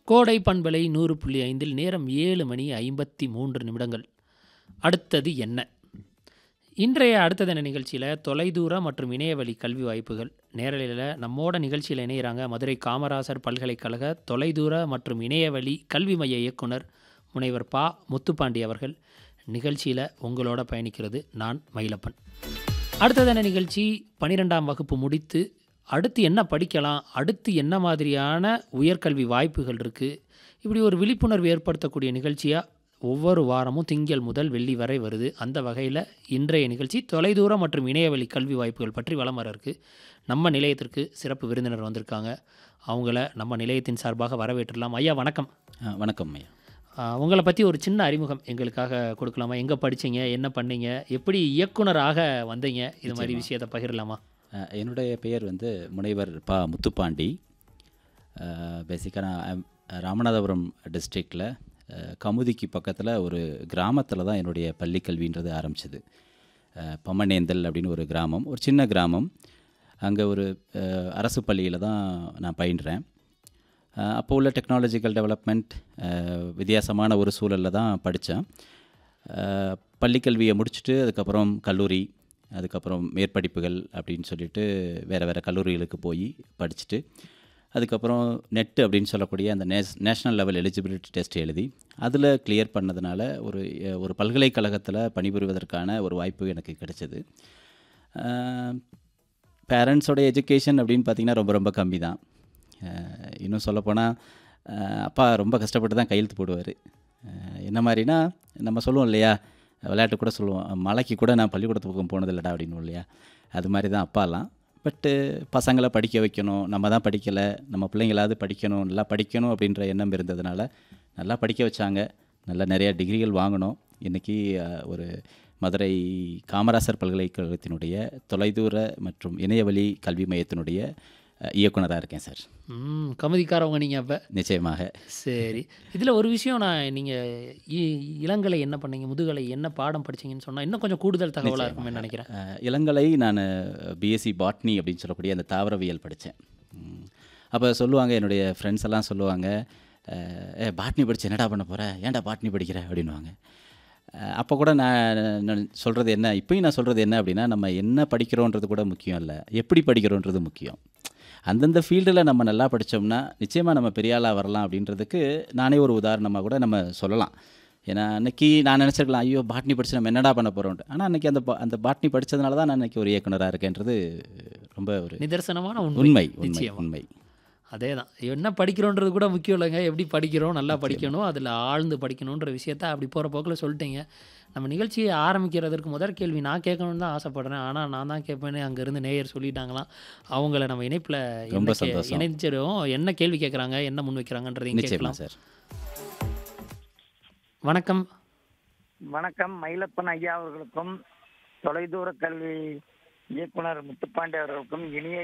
கோடை பண்பலை நூறு புள்ளி ஐந்தில் நேரம் ஏழு மணி ஐம்பத்தி மூன்று நிமிடங்கள் அடுத்தது என்ன இன்றைய அடுத்ததன நிகழ்ச்சியில் தொலைதூர மற்றும் இணையவழி கல்வி வாய்ப்புகள் நேரலையில் நம்மோட நிகழ்ச்சியில் இணையிறாங்க மதுரை காமராசர் பல்கலைக்கழக தொலைதூர மற்றும் இணையவழி கல்வி மைய இயக்குனர் முனைவர் பா முத்துப்பாண்டி அவர்கள் நிகழ்ச்சியில் உங்களோட பயணிக்கிறது நான் மயிலப்பன் அடுத்ததான நிகழ்ச்சி பன்னிரெண்டாம் வகுப்பு முடித்து அடுத்து என்ன படிக்கலாம் அடுத்து என்ன மாதிரியான உயர்கல்வி வாய்ப்புகள் இருக்குது இப்படி ஒரு விழிப்புணர்வு ஏற்படுத்தக்கூடிய நிகழ்ச்சியாக ஒவ்வொரு வாரமும் திங்கள் முதல் வெள்ளி வரை வருது அந்த வகையில் இன்றைய நிகழ்ச்சி தொலைதூர மற்றும் இணையவழி கல்வி வாய்ப்புகள் பற்றி வலம் வர இருக்கு நம்ம நிலையத்திற்கு சிறப்பு விருந்தினர் வந்திருக்காங்க அவங்கள நம்ம நிலையத்தின் சார்பாக வரவேற்றலாம் ஐயா வணக்கம் ஆ, வணக்கம் ஐயா ஆ, உங்களை பற்றி ஒரு சின்ன அறிமுகம் எங்களுக்காக கொடுக்கலாமா எங்கே படிச்சீங்க என்ன பண்ணீங்க எப்படி இயக்குனராக வந்தீங்க இது மாதிரி விஷயத்தை பகிரலாமா ஆ, என்னுடைய பெயர் வந்து முனைவர் பா முத்துப்பாண்டி பேசிக்காக நான் I'm ராமநாதபுரம் டிஸ்ட்ரிக்டில் கமுதிக்கு பக்கத்தில் ஒரு கிராமத்தில் தான் என்னுடைய பள்ளி கல்வின்றது ஆரம்பிச்சது பம்மனேந்தல் அப்படின்னு ஒரு கிராமம் ஒரு சின்ன கிராமம் அங்கே ஒரு அஹ், அரசு பள்ளியில் தான் நான் பயின்றேன் அஹ், அப்போ உள்ள டெக்னாலஜிக்கல் டெவலப்மெண்ட் வித்தியாசமான ஒரு சூழலில் தான் படித்தேன் பள்ளிக்கல்வியை முடிச்சுட்டு அதுக்கப்புறம் கல்லூரி அதுக்கப்புறம் மேற்படிப்புகள் அப்படின்னு சொல்லிட்டு வேறு வேறு கல்லூரிகளுக்கு போய் படிச்சுட்டு அதுக்கப்புறம் நெட்டு அப்படின்னு சொல்லக்கூடிய அந்த நேஸ் நேஷ்னல் லெவல் எலிஜிபிலிட்டி டெஸ்ட் எழுதி அதில் கிளியர் பண்ணதுனால ஒரு அஹ், ஒரு பல்கலைக்கழகத்தில் பணிபுரிவதற்கான ஒரு வாய்ப்பு எனக்கு கிடைச்சது பேரண்ட்ஸோட எஜுகேஷன் அப்படின்னு பார்த்தீங்கன்னா ரொம்ப ரொம்ப கம்மி தான் அஹ் இன்னும் சொல்லப்போனால் அப்பா ரொம்ப கஷ்டப்பட்டு தான் கையெழுத்து போடுவார் என்ன மாதிரினா நம்ம சொல்லுவோம் இல்லையா விளையாட்டு கூட சொல்லுவோம் மலைக்கு கூட நான் பள்ளிக்கூடத்து பக்கம் போனதில்லடா அப்படின்னு இல்லையா அது மாதிரி தான் அப்பாலாம் பட்டு பசங்களை படிக்க வைக்கணும் நம்ம தான் படிக்கலை நம்ம பிள்ளைங்களாவது படிக்கணும் நல்லா படிக்கணும் அப்படின்ற எண்ணம் இருந்ததுனால நல்லா படிக்க வச்சாங்க நல்லா நிறையா டிகிரிகள் வாங்கினோம் இன்றைக்கி ஒரு மதுரை காமராசர் பல்கலைக்கழகத்தினுடைய தொலைதூர மற்றும் இணையவழி கல்வி மையத்தினுடைய இயக்குனராக இருக்கேன் சார் ம் கமதிக்காரவங்க நீங்கள் அப்போ நிச்சயமாக சரி இதில் ஒரு விஷயம் நான் நீங்கள் இளங்கலை என்ன பண்ணீங்க முதுகலை என்ன பாடம் படிச்சீங்கன்னு சொன்னால் இன்னும் கொஞ்சம் கூடுதல் தகவலாக இருக்குமே நினைக்கிறேன் அஹ், இளங்கலை நான் பிஎஸ்சி பாட்னி அப்படின்னு சொல்லக்கூடிய அந்த தாவரவியல் படித்தேன் அப்போ சொல்லுவாங்க என்னுடைய ஃப்ரெண்ட்ஸ் எல்லாம் சொல்லுவாங்க அஹ், ஏ பாட்னி படிச்சு என்னடா பண்ண போகிற ஏன்டா பாட்னி படிக்கிற அப்படின்னுவாங்க அப்போ கூட நான் நான் சொல்கிறது என்ன இப்பயும் நான் சொல்கிறது என்ன அப்படின்னா நம்ம என்ன படிக்கிறோன்றது கூட முக்கியம் இல்லை எப்படி படிக்கிறோன்றது முக்கியம் அந்தந்த ஃபீல்டில் நம்ம நல்லா படித்தோம்னா நிச்சயமாக நம்ம பெரிய ஆளாக வரலாம் அப்படின்றதுக்கு நானே ஒரு உதாரணமாக கூட நம்ம சொல்லலாம் ஏன்னா அன்னைக்கு நான் நினச்சிருக்கலாம் ஐயோ பாட்னி படிச்சு நம்ம என்னடா பண்ண போகிறோம்ட்டு ஆனால் அன்னைக்கு அந்த பா- அந்த பாட்னி படித்ததுனால தான் நான் அன்னைக்கு ஒரு இயக்குனராக இருக்கேன்றது ரொம்ப ஒரு நிதர்சனமான உண்மை உண்மை உண்மை நிச்சயமா. உண்மை அதே தான் என்ன படிக்கிறோன்றது கூட முக்கியம் இல்லைங்க எப்படி படிக்கிறோம் நல்லா படிக்கணும் அதில் ஆழ்ந்து படிக்கணுன்ற விஷயத்த அப்படி போகிற போக்கில் சொல்லிட்டீங்க நம்ம நிகழ்ச்சியை ஆரம்பிக்கிறதற்கு முதல் கேள்வி நான் கேட்கணும்னு தான் ஆசைப்படுறேன் ஆனால் நான் தான் கேட்பேன்னு அங்கேருந்து நேயர் சொல்லிட்டாங்களாம் அவங்கள நம்ம இணைப்பில் ரொம்ப சந்தோஷம். இணைச்சிடும் என்ன கேள்வி கேட்குறாங்க என்ன முன் வைக்கிறாங்கன்றதையும் நிச்சயமா கேட்கலாம் சார் வணக்கம் வணக்கம் மயிலப்பன் ஐயா அவர்களுக்கும் தொலைதூர கல்வி இயக்குனர் முத்துப்பாண்டி அவர்களுக்கும் இனிய